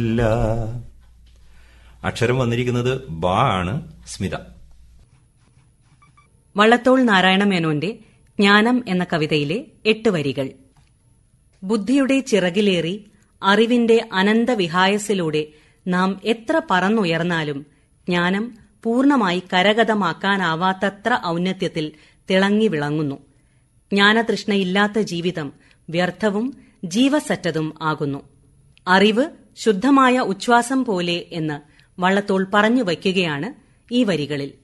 ഇല്ല അക്ഷരം വന്നിരിക്കുന്നത് ബാ ആണ് സ്മിത വള്ളത്തോൾ നാരായണ മേനോന്റെ ജ്ഞാനം എന്ന കവിതയിലെ എട്ട് വരികൾ ബുദ്ധിയുടെ ചിറകിലേറി അറിവിന്റെ അനന്തവിഹായസിലൂടെ നാം എത്ര പറന്നുയർന്നാലും ജ്ഞാനം പൂർണ്ണമായി കരഗതമാക്കാനാവാത്തത്ര ഔന്നത്യത്തിൽ തിളങ്ങി വിളങ്ങുന്നു ജ്ഞാനതൃഷ്ണയില്ലാത്ത ജീവിതം വ്യർത്ഥവും ജീവസറ്റതും ആകുന്നു അറിവ് ശുദ്ധമായ ഉച്ഛ്വാസം പോലെ എന്ന് വള്ളത്തോൾ പറഞ്ഞു വയ്ക്കുകയാണ് ഈ വരികളിൽ